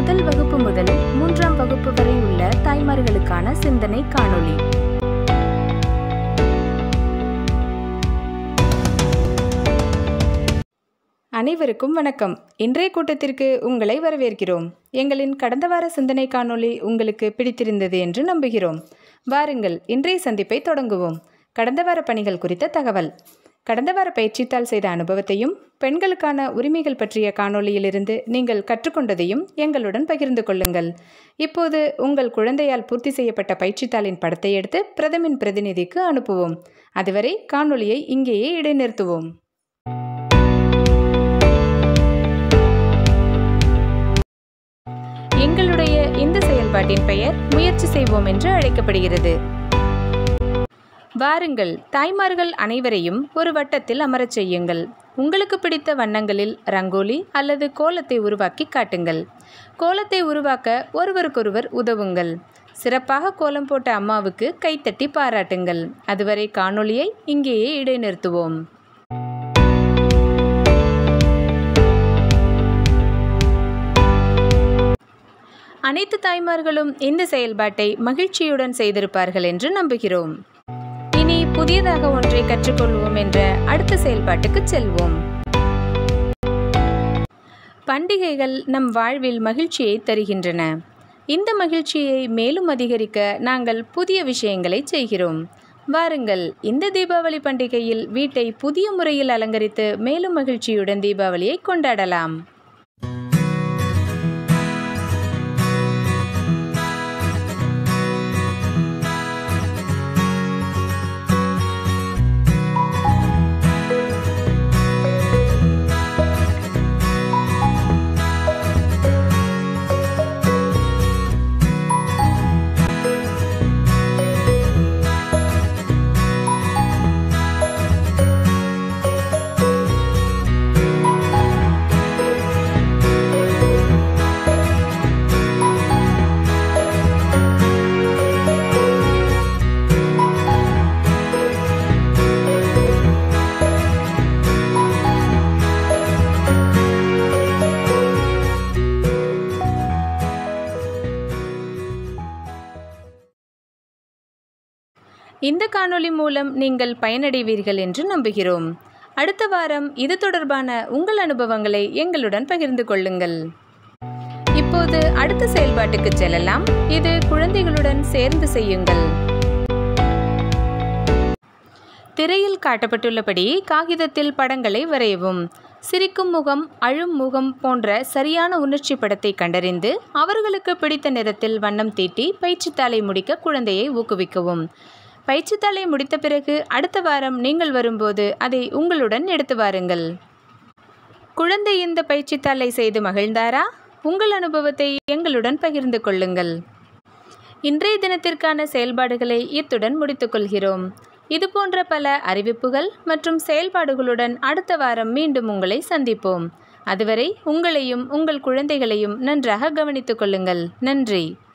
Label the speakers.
Speaker 1: முதல் வகுப்பு முதல் மூன்றாம் வகுப்பு வரை உள்ள தாய்மார்களுக்கான சிந்தனை காணொளி அனைவருக்கும் வணக்கம் இன்றைய கூட்டத்திற்கு உங்களை வரவேற்கிறோம் எங்களின் கடந்த வார சிந்தனை காணொளி உங்களுக்கு பிடித்திருந்தது என்று நம்புகிறோம் வாருங்கள் இன்றைய சந்திப்பை தொடங்குவோம் கடந்த வார பணிகள் குறித்த தகவல் கடந்த வார பயிற்சித்தாள் செய்த அனுபவத்தையும் பெண்களுக்கான உரிமைகள் பற்றிய காணொளியிலிருந்து நீங்கள் கற்றுக்கொண்டதையும் எங்களுடன் பகிர்ந்து கொள்ளுங்கள் இப்போது உங்கள் குழந்தையால் பூர்த்தி செய்யப்பட்ட பயிற்சித்தாளின் படத்தை எடுத்து பிரதமின் பிரதிநிதிக்கு அனுப்புவோம் அதுவரை காணொளியை இங்கேயே இடைநிறுத்துவோம் எங்களுடைய இந்த செயல்பாட்டின் பெயர் முயற்சி செய்வோம் என்று அழைக்கப்படுகிறது வாருங்கள் தாய்மார்கள் அனைவரையும் ஒரு வட்டத்தில் அமரச் செய்யுங்கள் உங்களுக்கு பிடித்த வண்ணங்களில் ரங்கோலி அல்லது கோலத்தை உருவாக்கி காட்டுங்கள் கோலத்தை உருவாக்க ஒருவருக்கொருவர் உதவுங்கள் சிறப்பாக கோலம் போட்ட அம்மாவுக்கு கைத்தட்டி பாராட்டுங்கள் அதுவரை காணொளியை இங்கேயே இடைநிறுத்துவோம் அனைத்து தாய்மார்களும் இந்த செயல்பாட்டை மகிழ்ச்சியுடன் செய்திருப்பார்கள் என்று நம்புகிறோம் இனி புதியதாக ஒன்றை கற்றுக்கொள்வோம் என்ற அடுத்த செயல்பாட்டுக்கு செல்வோம் பண்டிகைகள் நம் வாழ்வில் மகிழ்ச்சியை தருகின்றன இந்த மகிழ்ச்சியை மேலும் அதிகரிக்க நாங்கள் புதிய விஷயங்களை செய்கிறோம் வாருங்கள் இந்த தீபாவளி பண்டிகையில் வீட்டை புதிய முறையில் அலங்கரித்து மேலும் மகிழ்ச்சியுடன் தீபாவளியை கொண்டாடலாம் இந்த காணொளி மூலம் நீங்கள் பயனடைவீர்கள் என்று நம்புகிறோம் அடுத்த வாரம் இது தொடர்பான உங்கள் அனுபவங்களை எங்களுடன் பகிர்ந்து கொள்ளுங்கள் இப்போது அடுத்த செயல்பாட்டுக்கு செல்லலாம் இது குழந்தைகளுடன் சேர்ந்து செய்யுங்கள் திரையில் காட்டப்பட்டுள்ளபடி காகிதத்தில் படங்களை வரையவும் சிரிக்கும் முகம் அழும் முகம் போன்ற சரியான உணர்ச்சி படத்தை கண்டறிந்து அவர்களுக்கு பிடித்த நிறத்தில் வண்ணம் தீட்டி பயிற்சித்தாளை முடிக்க குழந்தையை ஊக்குவிக்கவும் பயிற்சித்தாளை முடித்த பிறகு அடுத்த வாரம் நீங்கள் வரும்போது அதை உங்களுடன் எடுத்து வாருங்கள் குழந்தை இந்த பயிற்சித்தாளை செய்து மகிழ்ந்தாரா உங்கள் அனுபவத்தை எங்களுடன் பகிர்ந்து கொள்ளுங்கள் இன்றைய தினத்திற்கான செயல்பாடுகளை இத்துடன் முடித்துக்கொள்கிறோம் இது போன்ற பல அறிவிப்புகள் மற்றும் செயல்பாடுகளுடன் அடுத்த வாரம் மீண்டும் உங்களை சந்திப்போம் அதுவரை உங்களையும் உங்கள் குழந்தைகளையும் நன்றாக கவனித்துக் கொள்ளுங்கள் நன்றி